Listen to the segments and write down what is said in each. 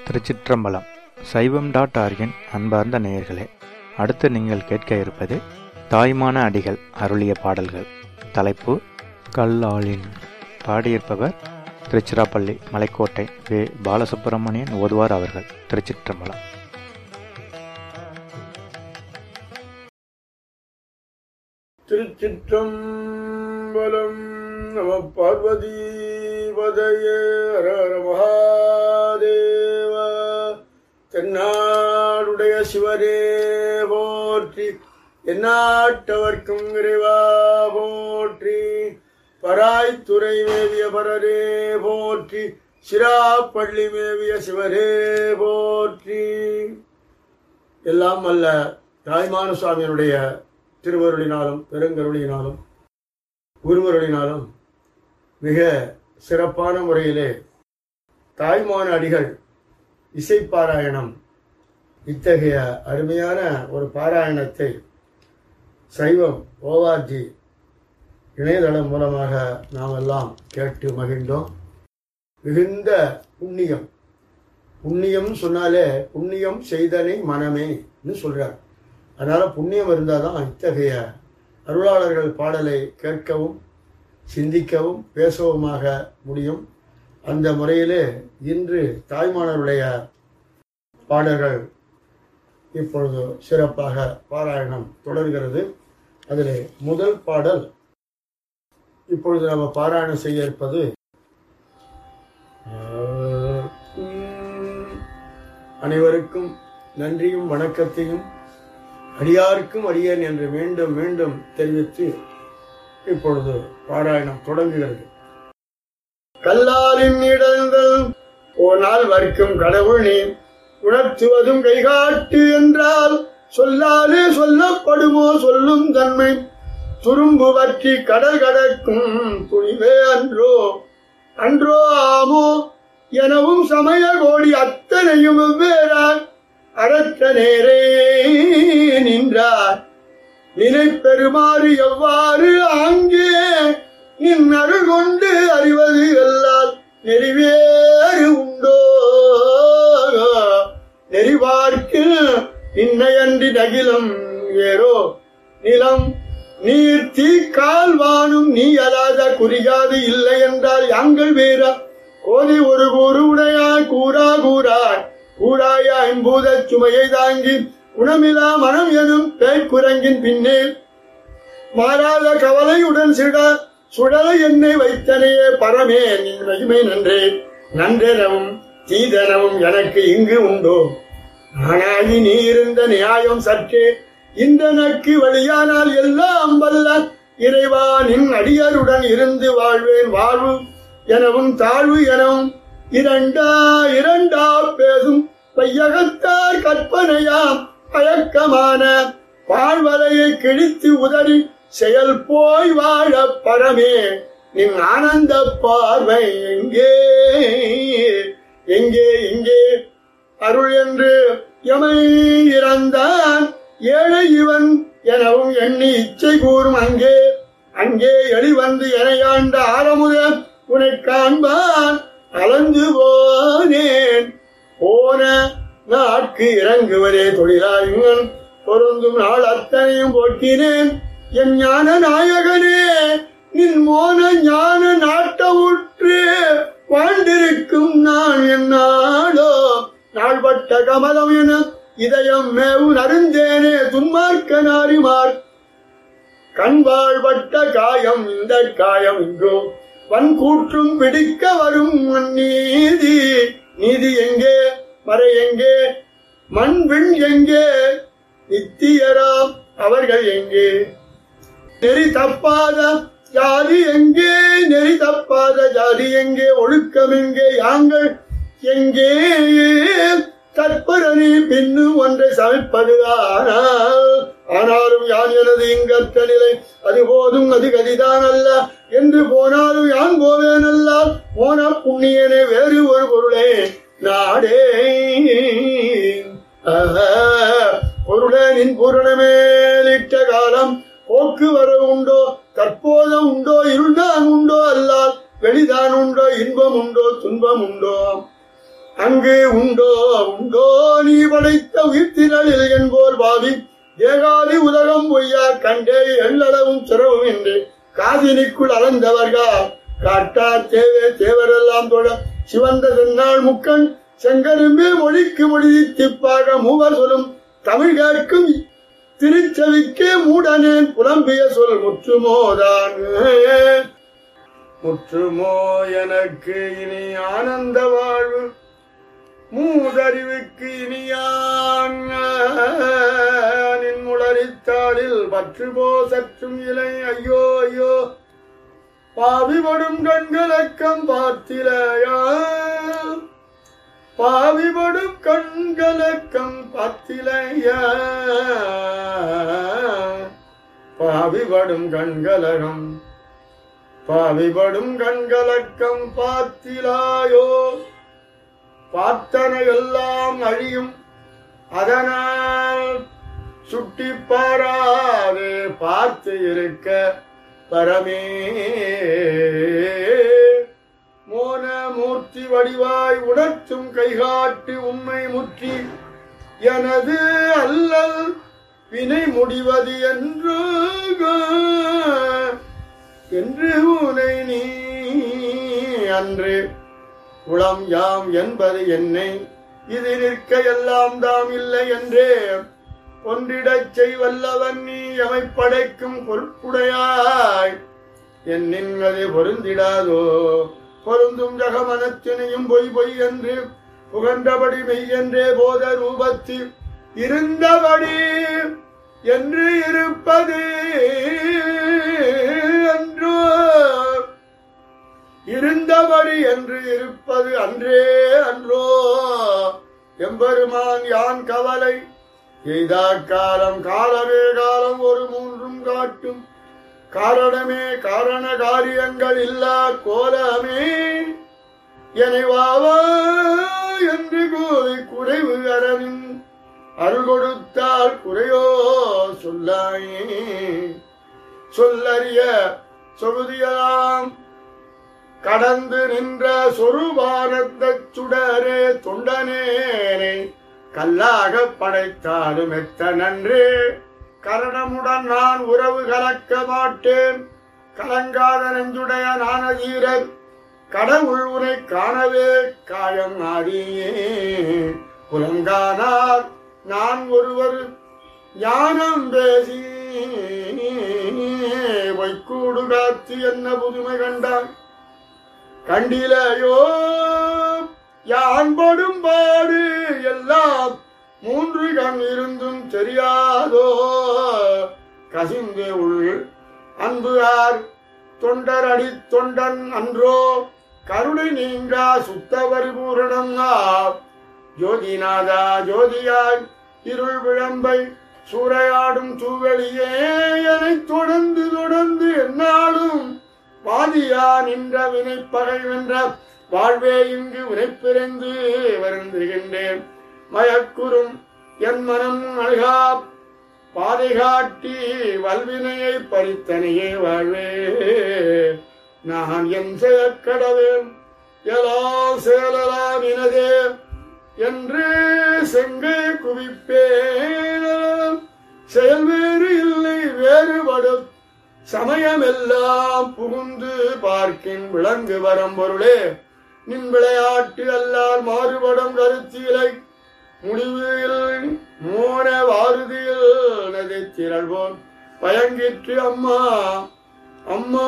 திருச்சிற்றம்பலம் சைவம் டாட் ஆர்கின் அன்பார்ந்த நேயர்களே அடுத்து நீங்கள் கேட்க இருப்பது தாய்மான அடிகள் அருளிய பாடல்கள் தலைப்பு கல்லாளின் பாடியிருப்பவர் திருச்சிராப்பள்ளி மலைக்கோட்டை வே பாலசுப்பிரமணியன் ஓதுவார் அவர்கள் திருச்சிற்றம்பலம் திருச்சிற்றம்பலம் நம பார்வதி பதையே ஹர மகாதேவ தென்னாடுடைய சிவனே போற்றி எந்நாட்டவர்க்கும் இறைவா போற்றி பராய்த்துறை மேவிய பரரே போற்றி சிராப்பள்ளி மேவிய சிவரே போற்றி எல்லாம் அல்ல தாய்மான சுவாமியினுடைய திருவருளினாலும் பெருங்கருளினாலும் குருவருளினாலும் மிக சிறப்பான முறையிலே தாய்மான அடிகள் இசைப்பாராயணம் இத்தகைய அருமையான ஒரு பாராயணத்தை சைவம் ஓவார்ஜி இணையதளம் மூலமாக நாம் எல்லாம் கேட்டு மகிழ்ந்தோம் மிகுந்த புண்ணியம் புண்ணியம் சொன்னாலே புண்ணியம் செய்தனை மனமேன்னு சொல்றார் அதனால புண்ணியம் இருந்தால் தான் இத்தகைய அருளாளர்கள் பாடலை கேட்கவும் சிந்திக்கவும் பேசவுமாக முடியும் அந்த முறையிலே இன்று தாய்மானவருடைய பாடல்கள் இப்பொழுது சிறப்பாக பாராயணம் தொடர்கிறது அதிலே முதல் பாடல் இப்பொழுது நம்ம பாராயணம் செய்ய இருப்பது அனைவருக்கும் நன்றியும் வணக்கத்தையும் அடியாருக்கும் அடியேன் என்று மீண்டும் மீண்டும் தெரிவித்து இப்பொழுது பாராயணம் தொடங்குகிறது கல்லாலின் இடங்கள் போனால் வர்க்கும் கடவுள் நீ உணர்த்துவதும் கைகாட்டு என்றால் சொல்லாலே சொல்லப்படுமோ சொல்லும் தன்மை துரும்பு பற்றி கடல் கடக்கும் துணிவே அன்றோ அன்றோ ஆமோ எனவும் சமய கோடி அத்தனையும் வெவ்வேறாய் அறத்த நேரே நின்றார் நினை பெறுமாறு எவ்வாறு ஆங்கே நின் அருள் கொண்டு அறிவது எல்லால் நெறிவேறு உண்டோ நெறிவார்க்கு இன்னையன்றி நகிலம் ஏரோ நிலம் நீர் தீ கால் வானும் நீ அலாத குறியாது இல்லை என்றால் யாங்கள் வேறா கோதி ஒரு கூறு உடையாய் கூறா கூறாய் கூடாய ஐம்பூத சுமையை தாங்கி குணமிலா மனம் எனும் பேய்க்குரங்கின் பின்னே மாறாத கவலையுடன் சிட சுடலை என்னை வைத்தனையே பரமே நின் மகிமை நன்றே நன்றெனவும் தீதனவும் எனக்கு இங்கு உண்டோ ஆனாகி நீ இருந்த நியாயம் சற்றே இந்த நக்கு வழியானால் எல்லாம் வல்ல இறைவா நின் அடியருடன் இருந்து வாழ்வேன் வாழ்வு எனவும் தாழ்வு எனவும் இரண்டா இரண்டா பேசும் பையகத்தார் கற்பனையாம் பழக்கமான பாழ்வலையை கிழித்து உதறி செயல் போய் வாழ பரமே நின் ஆனந்த பார்வை எங்கே எங்கே இங்கே அருள் என்று எமை இறந்தான் ஏழை இவன் எனவும் எண்ணி இச்சை கூறும் அங்கே அங்கே எளிவந்து எனையாண்ட ஆரமுத உனை காண்பான் அலந்து போனேன் போன நாட்கு இறங்குவதே தொழிலாயுங்கள் பொருந்தும் நாள் அத்தனையும் போக்கினேன் என் ஞான நாயகனே நின் மோன ஞான நாட்டமுற்று வாழ்ந்திருக்கும் நான் என் நாடோ நாள்பட்ட கமலம் என இதயம் மேவு நருந்தேனே துன்மார்க்க நாரிமார் கண்பாழ்பட்ட காயம் இந்த காயம் இங்கோ வன்கூற்றும் பிடிக்க வரும் நீதி நீதி எங்கே மறை எங்கே மண் விண் எங்கே நித்தியராம் அவர்கள் எங்கே நெறி தப்பாத ஜாதி எங்கே நெறி தப்பாத ஜாதி எங்கே ஒழுக்கம் எங்கே யாங்கள் எங்கே தற்பரணி பின்னும் ஒன்றை சமைப்பது ஆனால் ஆனாலும் யான் எனது இங்கற்ற நிலை அது போதும் அது கதிதான் அல்ல என்று போனாலும் யான் போவேன் அல்லால் போன புண்ணியனே வேறு ஒரு பொருளே நாடே பொருளே நின் பூரணமேலிட்ட காலம் போக்கு வர உண்டோ தற்போதும் உண்டோ இருள்தான் உண்டோ அல்லால் வெளிதான் உண்டோ இன்பம் உண்டோ துன்பம் உண்டோ அங்கு உண்டோ உண்டோ நீ படைத்த உயிர்த்திரளில் என்போர் பாவி ஏகாதி உலகம் பொய்யா கண்டே எள்ளளவும் சிறவும் என்று காதினிக்குள் அளந்தவர்கள் காட்டா தேவே தேவரெல்லாம் தொழ சிவந்த சென்னாள் முக்கன் செங்கரும்பே மொழிக்கு மொழி திப்பாக மூவர் சொல்லும் தமிழ் கேட்கும் திருச்செவிக்கே மூடனேன் புலம்பிய சொல் முற்றுமோதான் முற்றுமோ எனக்கு இனி ஆனந்த வாழ்வு மூதறிவுக்கு இனியான் முளரித்தாளில் பற்றுபோ சற்றும் இலை ஐயோ ஐயோ பாவிபடும் கண்களக்கம் பார்த்திலையா பாவிபடும் கண்களக்கம் பார்த்திலையா பாவிபடும் கண்கலகம் பாவிபடும் கண்கலக்கம் பார்த்திலாயோ பார்த்தன எல்லாம் அழியும் அதனால் சுட்டி பாராது பார்த்து இருக்க பரமே மோன மூர்த்தி வடிவாய் உணர்த்தும் கைகாட்டு உண்மை முற்றி எனது அல்லல் வினை முடிவது என்று என்று உனை நீ அன்று குளம் யாம் என்பது என்னை இது நிற்க எல்லாம் தாம் இல்லை என்றே ஒன்றிடச் செய்வல்லவன் நீ எமை படைக்கும் பொறுப்புடையாய் என்னின் அது பொருந்திடாதோ பொருந்தும் ஜகமனத்தினையும் பொய் பொய் என்று புகன்றபடி மெய் என்றே போத ரூபத்தில் இருந்தபடி என்று இருப்பது அன்றோ இருந்தபடி என்று இருப்பது அன்றே அன்றோ எம்பெருமான் யான் கவலை எய்தா காலம் காலமே காலம் ஒரு மூன்றும் காட்டும் காரணமே காரண காரியங்கள் இல்லா கோலமே எனைவாவா என்று கூறி குறைவு அரவின் அருள் கொடுத்தால் குறையோ சொல்லாயே சொல்லறிய சொகுதியலாம் கடந்து நின்ற சொருபானந்த சுடரே தொண்டனேனை கல்லாக படைத்தாலும் எத்த நன்றே கரணமுடன் நான் உறவு கலக்க மாட்டேன் கலங்காத நெஞ்சுடைய நானதீரர் கடவுள் உரை காணவே காயம் ஆடியே புலங்கானார் நான் ஒருவர் ஞானம் பேசி வைக்கூடு காத்து என்ன புதுமை கண்டான் கண்டிலையோ யான் படும் பாடு எல்லாம் மூன்று கண் இருந்தும் தெரியாதோ கசிந்து உள் அன்பு ஆர் தொண்டர் அடி தொண்டன் அன்றோ கருணை நீங்கா சுத்த பரிபூரணம் ஜோதிநாதா ஜோதியாய் இருள் விளம்பை சூறையாடும் தூவெளியே என தொடர்ந்து தொடர்ந்து என்னாலும் வாதியா நின்ற வினைப்பகை வென்ற வாழ்வே இங்கு வினைப்பிறந்து வருந்துகின்றேன் மயக்குறும் என் மனம் அழகா பாதை காட்டி வல்வினையை பறித்தனையே வாழ்வே நான் என் செயற்கடவேன் எலா செயலலாம் இனதே என்று செங்கை குவிப்பேன் செயல் வேறு இல்லை வேறுபடும் சமயமெல்லாம் புகுந்து பார்க்கின் விளங்கு வரம் பொருளே நின் விளையாட்டு அல்லால் மாறுபடும் கருத்திலை முடிவில் மோன வாருதியில் நதி திரள்வோம் பயங்கிற்று அம்மா அம்மா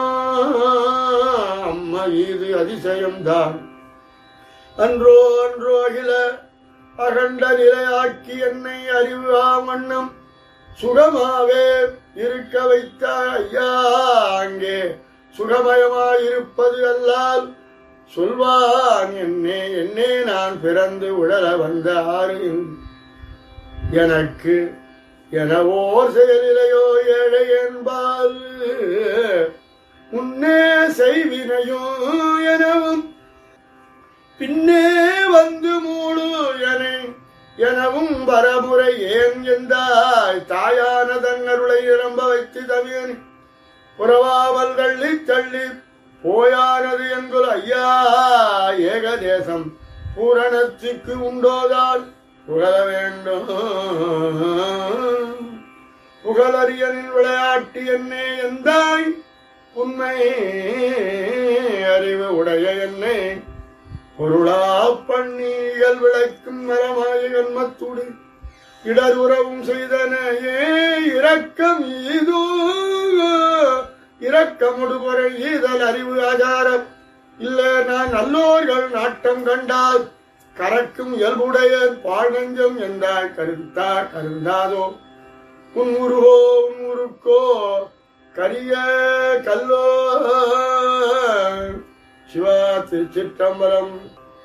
அம்மா இது அதிசயம்தான் அன்றோ அன்றோ அகில அகண்ட நிலையாக்கி என்னை அறிவு ஆமண்ணம் சுகமாவே இருக்க வைத்த ஐயா அங்கே சுகமயமாயிருப்பது அல்லால் சொல்வான் என்னே என்னே நான் பிறந்து உடல வந்த ஆறு எனக்கு எனவோர் செயலிலையோ ஏழை என்பால் முன்னே செய்வினையும் எனவும் பின்னே வந்து மூடு என எனவும் வரமுறை ஏன் எந்தாய் தாயான தன்னருளை நிரம்ப வைத்து தவியன் புறவாமல் தள்ளி தள்ளி போயானது என்குல் ஐயா ஏகதேசம் பூரணத்துக்கு உண்டோதான் புகழ வேண்டும் புகழறியனின் விளையாட்டு என்னே எந்தாய் உண்மை அறிவு உடைய என்னை பொருளா பண்ணியல் விளைக்கும் மரமாய கண்மத்துடு இடருறவும் செய்தனையே இரக்கம் ஈதோ இரக்கமுடு குறை ஈதல் அறிவு ஆதாரம் இல்ல நான் நல்லோர்கள் நாட்டம் கண்டால் கறக்கும் இயல்புடைய பாழஞ்சம் என்றால் கருத்தா கருந்தாதோ உன் உருவோ உன் உருக்கோ கரிய கல்லோ சிவா திருச்சிற்றம்பலம்